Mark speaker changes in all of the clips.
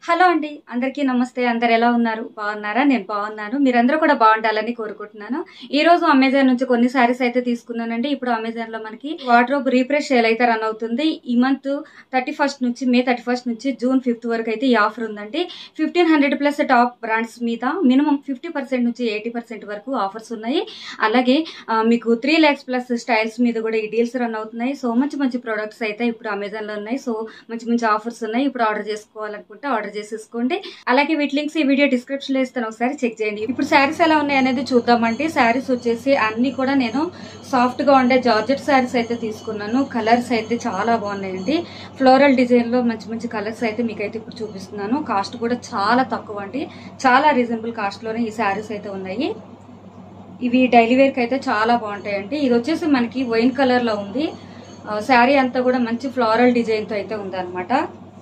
Speaker 1: hello అండి అందరికీ నమస్తే అందరు ఎలా ఉన్నారు బాగున్నారా నేను బాగున్నాను మీరందరూ కూడా బాగుండాలని కోరుకుంటున్నాను ఈ రోజు అమెజాన్ నుంచి కొన్ని శారీస్ అయితే తీసుకున్నానండి ఇప్పుడు అమెజాన్ లో మనకి వార్డ్రోబ్ రీఫ్రెష్ సేల్ అయితే రన్ అవుతుంది ఈ మంత్ థర్టీ ఫస్ట్ నుంచి మే థర్టీ ఫస్ట్ నుంచి జూన్ ఫిఫ్త్ వరకు అయితే ఈ ఆఫర్ ఉందండి fifteen hundred plus top brands మీద మినిమం ఫిఫ్టీ పర్సెంట్ నుంచి ఎయిటీ పర్సెంట్ వరకు ఆఫర్స్ ఉన్నాయి అలాగే ఆ, మీకు త్రీ ల్యాక్స్ ప్లస్ స్టైల్స్ మీద కూడా ఈ డీల్స్ రన్ అవుతున్నాయి సో మంచి మంచి ప్రొడక్ట్స్ అయితే ఇప్పుడు అమెజాన్ లో ఉన్నాయి సో మంచి మంచి ఆఫర్స్ ఉన్నాయి ఇప్పుడు ఆర్డర్ చేసుకోవాలనుకుంటే ఆర్డర్ చేసేసుకోండి అలాగే వీటి లింక్స్ ఈ వీడియో డిస్క్రిప్షన్ లో ఇస్తాను ఒకసారి చెక్ చేయండి ఇప్పుడు శారీస్ ఎలా ఉన్నాయి అనేది చూద్దామంటే శారీస్ వచ్చేసి అన్ని కూడా నేను సాఫ్ట్ గా ఉండే జార్జెట్ శారీస్ అయితే తీసుకున్నాను కలర్స్ అయితే చాలా బాగున్నాయండి ఫ్లోరల్ డిజైన్ లో మంచి మంచి కలర్స్ అయితే మీకు అయితే ఇప్పుడు చూపిస్తున్నాను కాస్ట్ కూడా చాలా తక్కువ అండి చాలా రీజనబుల్ కాస్ట్ లోనే ఈ శారీస్ అయితే ఉన్నాయి ఇవి డైలీ వేర్ కి అయితే చాలా బాగుంటాయండి ఇది వచ్చేసి మనకి వైన్ కలర్ లో ఉంది ఆ, శారీ అంతా కూడా మంచి ఫ్లోరల్ డిజైన్ తో అయితే ఉంది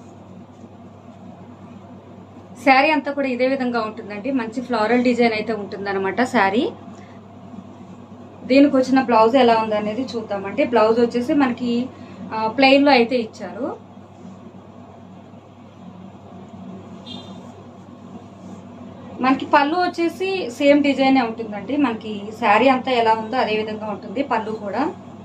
Speaker 1: శారీ అంతా కూడా ఇదే విధంగా ఉంటుందండి మంచి ఫ్లోరల్ డిజైన్ అయితే ఉంటుందన్నమాట శారీ దీనికి వచ్చిన బ్లౌజ్ ఎలా ఉంది అనేది చూద్దామండి బ్లౌజ్ వచ్చేసి మనకి ప్లెయిన్ లో అయితే ఇచ్చారు మనకి పళ్ళు వచ్చేసి సేమ్ డిజైన్ ఉంటుందండి మనకి శారీ అంతా ఎలా ఉందో అదే విధంగా ఉంటుంది పళ్ళు కూడా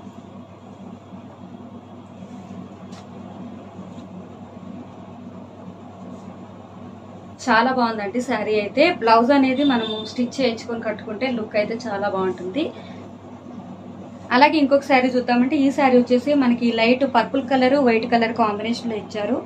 Speaker 1: చాలా బాగుందండి శారీ అయితే బ్లౌజ్ అనేది మనము స్టిచ్ చేయించుకొని కట్టుకుంటే లుక్ అయితే చాలా బాగుంటుంది అలాగే ఇంకొక శారీ చూద్దామంటే ఈ శారీ వచ్చేసి మనకి light purple colour white colour combination లో ఇచ్చారు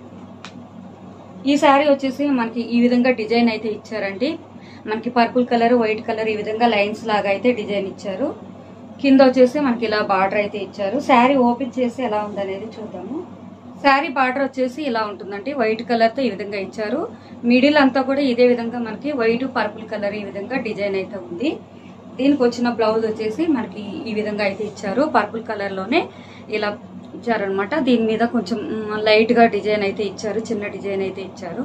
Speaker 1: ఈ శారీ వచ్చేసి మనకి ఈ విధంగా డిజైన్ అయితే ఇచ్చారండి మనకి పర్పుల్ కలర్ వైట్ కలర్ ఈ విధంగా లైన్స్ లాగా అయితే డిజైన్ ఇచ్చారు కింద వచ్చేసి మనకి ఇలా బార్డర్ అయితే ఇచ్చారు శారీ ఓపెన్ చేసి ఎలా ఉందనేది చూద్దాము శారీ బార్డర్ వచ్చేసి ఇలా ఉంటుందండి వైట్ కలర్ తో ఈ విధంగా ఇచ్చారు మిడిల్ అంతా కూడా ఇదే విధంగా మనకి వైట్ పర్పుల్ కలర్ ఈ విధంగా డిజైన్ అయితే ఉంది దీనికి వచ్చిన బ్లౌజ్ వచ్చేసి మనకి ఈ విధంగా అయితే ఇచ్చారు పర్పుల్ కలర్ లోనే ఇలా ఇచ్చారనమాట దీని మీద కొంచెం మ్, లైట్ గా డిజైన్ అయితే ఇచ్చారు చిన్న డిజైన్ అయితే ఇచ్చారు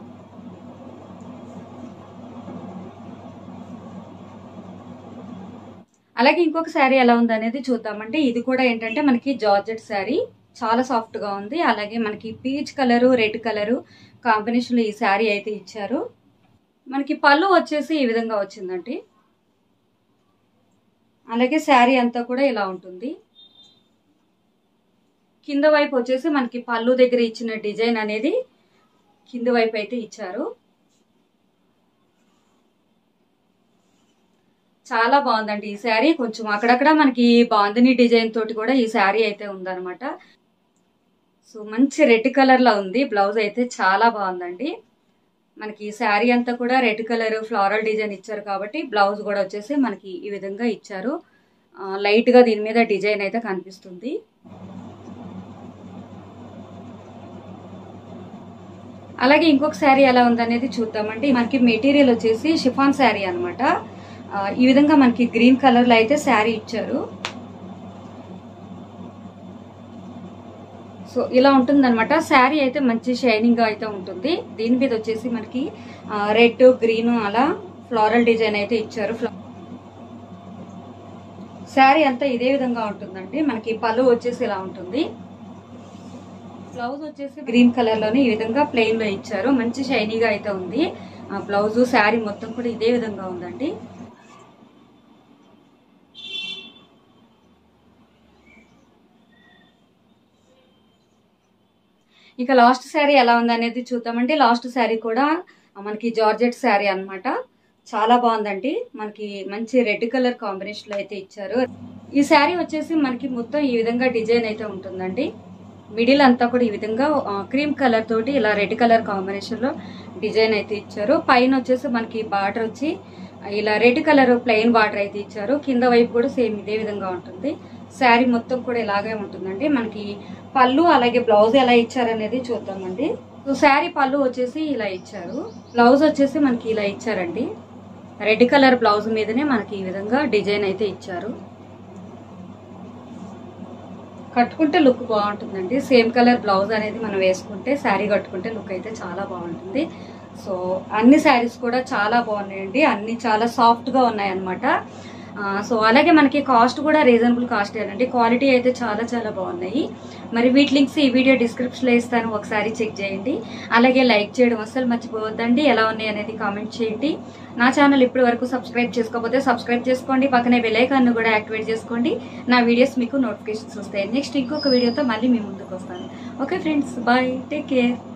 Speaker 1: అలాగే ఇంకొక శారీ ఎలా ఉంది అనేది చూద్దామంటే ఇది కూడా ఏంటంటే మనకి జార్జెట్ శారీ చాలా సాఫ్ట్ గా ఉంది అలాగే మనకి peach colour red colour combination లో ఈ శారీ అయితే ఇచ్చారు మనకి పళ్ళు వచ్చేసి ఈ విధంగా వచ్చిందండి అలాగే శారీ అంతా కూడా ఇలా ఉంటుంది కింద వైపు వచ్చేసి మనకి పళ్ళు దగ్గర ఇచ్చిన డిజైన్ అనేది కింద వైపు అయితే ఇచ్చారు చాలా బాగుందండి ఈ శారీ కొంచెం అక్కడక్కడ మనకి బాందిని డిజైన్ తోటి కూడా ఈ శారీ అయితే ఉందన్నమాట సో మంచి రెడ్ కలర్ లో ఉంది బ్లౌజ్ అయితే చాలా బాగుందండి మనకి ఈ శారీ అంతా కూడా రెడ్ కలర్ ఫ్లోరల్ డిజైన్ ఇచ్చారు కాబట్టి బ్లౌజ్ కూడా వచ్చేసి మనకి ఈ విధంగా ఇచ్చారు ఆ, లైట్ గా దీని మీద డిజైన్ అయితే కనిపిస్తుంది అలాగే ఇంకొక శారీ ఎలా ఉందనేది చూద్దామండి మనకి మెటీరియల్ వచ్చేసి షిఫాన్ శారీ అనమాట ఈ విధంగా మనకి గ్రీన్ కలర్ లో అయితే శారీ ఇచ్చారు సో ఇలా ఉంటుంది అనమాట శారీ అయితే మంచి షైనింగ్ గా అయితే ఉంటుంది దీని మీద వచ్చేసి మనకి రెడ్ గ్రీన్ అలా ఫ్లోరల్ డిజైన్ అయితే ఇచ్చారు ఫ్ల- శారీ అంతా ఇదే విధంగా ఉంటుందండి మనకి పళ్ళు వచ్చేసి ఇలా ఉంటుంది బ్లౌజ్ వచ్చేసి గ్రీన్ కలర్ లోనే ఈ విధంగా ప్లెయిన్ లో ఇచ్చారు మంచి షైనీగా అయితే ఉంది ఆ బ్లౌజ్ శారీ మొత్తం కూడా ఇదే విధంగా ఉందండి ఇక లాస్ట్ శారీ ఎలా ఉందనేది చూద్దామండి లాస్ట్ శారీ కూడా మనకి జార్జెట్ శారీ అన్నమాట చాలా బాగుందండి మనకి మంచి రెడ్ కలర్ కాంబినేషన్ లో అయితే ఇచ్చారు ఈ శారీ వచ్చేసి మనకి మొత్తం ఈ విధంగా డిజైన్ అయితే ఉంటుందండి మిడిల్ అంతా కూడా ఈ విధంగా క్రీమ్ కలర్ తోటి ఇలా రెడ్ కలర్ కాంబినేషన్ లో డిజైన్ అయితే ఇచ్చారు పైన వచ్చేసి మనకి బార్డర్ వచ్చి ఇలా రెడ్ కలర్ ప్లెయిన్ బార్డర్ అయితే ఇచ్చారు కింద వైపు కూడా సేమ్ ఇదే విధంగా ఉంటుంది శారీ మొత్తం కూడా ఇలాగే ఉంటుందండి మనకి పళ్ళు అలాగే బ్లౌజ్ ఎలా ఇచ్చారనేది చూద్దామండి సో శారీ పళ్ళు వచ్చేసి ఇలా ఇచ్చారు బ్లౌజ్ వచ్చేసి మనకి ఇలా ఇచ్చారండి రెడ్ కలర్ బ్లౌజ్ మీదనే మనకి ఈ విధంగా డిజైన్ అయితే ఇచ్చారు కట్టుకుంటే లుక్ బాగుంటుందండి సేమ్ కలర్ బ్లౌజ్ అనేది మనం వేసుకుంటే శారీ కట్టుకుంటే లుక్ అయితే చాలా బాగుంటుంది సో అన్ని శారీస్ కూడా చాలా బాగున్నాయండి అన్ని చాలా సాఫ్ట్ గా ఉన్నాయి అనమాట సో అలాగే మనకి కాస్ట్ కూడా రీజనబుల్ కాస్ట్ అండి క్వాలిటీ అయితే చాలా చాలా బాగున్నాయి మరి వీటి లింక్స్ ఈ వీడియో డిస్క్రిప్షన్లో ఇస్తాను ఒకసారి చెక్ చేయండి అలాగే లైక్ చేయడం అస్సలు మర్చిపోవద్దండి ఎలా ఉన్నాయి అనేది కామెంట్ చేయండి నా ఛానల్ ఇప్పటి వరకు సబ్స్క్రైబ్ చేసుకోకపోతే సబ్స్క్రైబ్ చేసుకోండి పక్కనే బెలైకాన్ను కూడా యాక్టివేట్ చేసుకోండి నా వీడియోస్ మీకు నోటిఫికేషన్స్ వస్తాయి నెక్స్ట్ ఇంకొక వీడియోతో మళ్ళీ మీ ముందుకు వస్తాను okay friends bye take care